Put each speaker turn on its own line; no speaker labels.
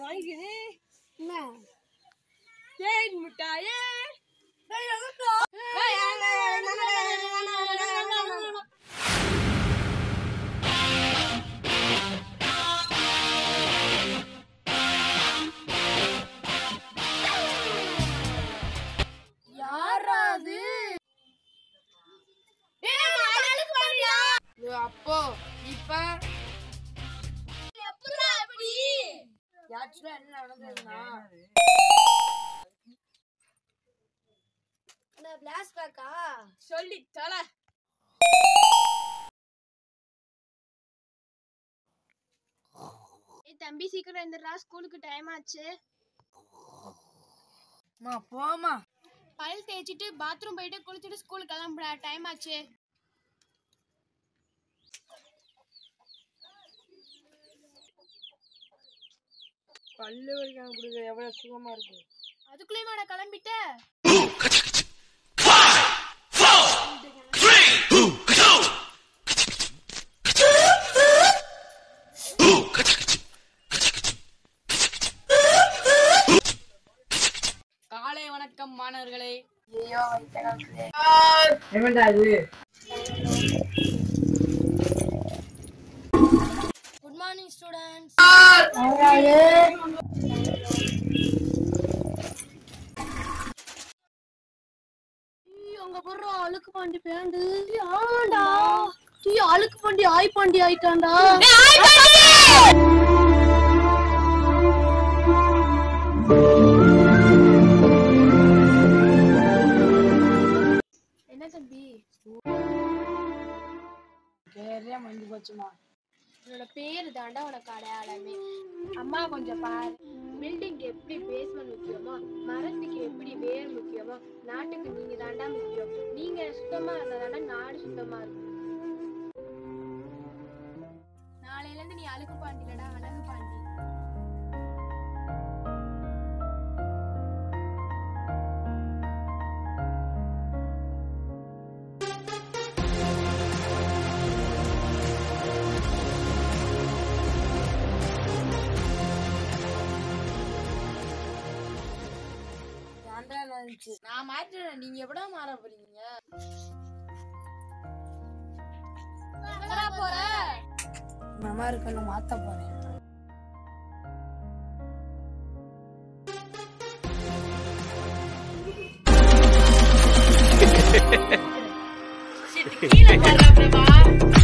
வாங்கிக்கிறே
என்ன
தேன் மிட்டாயே
யாராது
அப்போ இப்ப ஆக்சுவலா என்ன நடந்ததுன்னா
என்ன பிளாஸ் பேக்கா
சொல்லி தல
ஏய் தம்பி சீக்கிரம் எந்திரா ஸ்கூலுக்கு டைம் ஆச்சு
மா போமா
பல் தேய்ச்சிட்டு பாத்ரூம் போயிட்டு குளிச்சுட்டு ஸ்கூலுக்கு கிளம்புற டைம் ஆச்சு
பல்லு வலிக்காம கொடுக்க எவ்வளவு சுகமா இருக்கு
அதுக்குள்ளேயுமா நான் கிளம்பிட்ட
காலை வணக்கம் மாணவர்களே
குட் மார்னிங் ஸ்டூடெண்ட்ஸ் அங்க போடுற அழுக்கு பாண்டி பேண்டு ஆமாண்டா டீ அழுக்கு பாண்டி ஆய் பாண்டி ஆயிட்டான்டா என்ன தம்பி
கேரியா மஞ்சு போச்சுமா
உன்னோட பேரு தாண்டா உனக்கு அடையாளமே அம்மா கொஞ்சம் பாரு பில்டிங் எப்படி பேஸ்மெண்ட் முக்கியமோ மரத்துக்கு எப்படி வேர் முக்கியமோ நாட்டுக்கு நீங்க தாண்டா முக்கியம் நீங்க சுத்தமா இருந்தா தாண்டா நாடு சுத்தமா இருக்கும் நாளையில இருந்து நீ அழுக்கு பாண்டிலடா அழகு பாண்டி
ஏன்டா இருந்துச்சு நான் மாற்றிடுறேன் நீங்க எப்படா மாற போறீங்க
எங்கடா போற
மாமா இருக்கணும் மாத்த போறேன் கீழே போடுறா பிரபா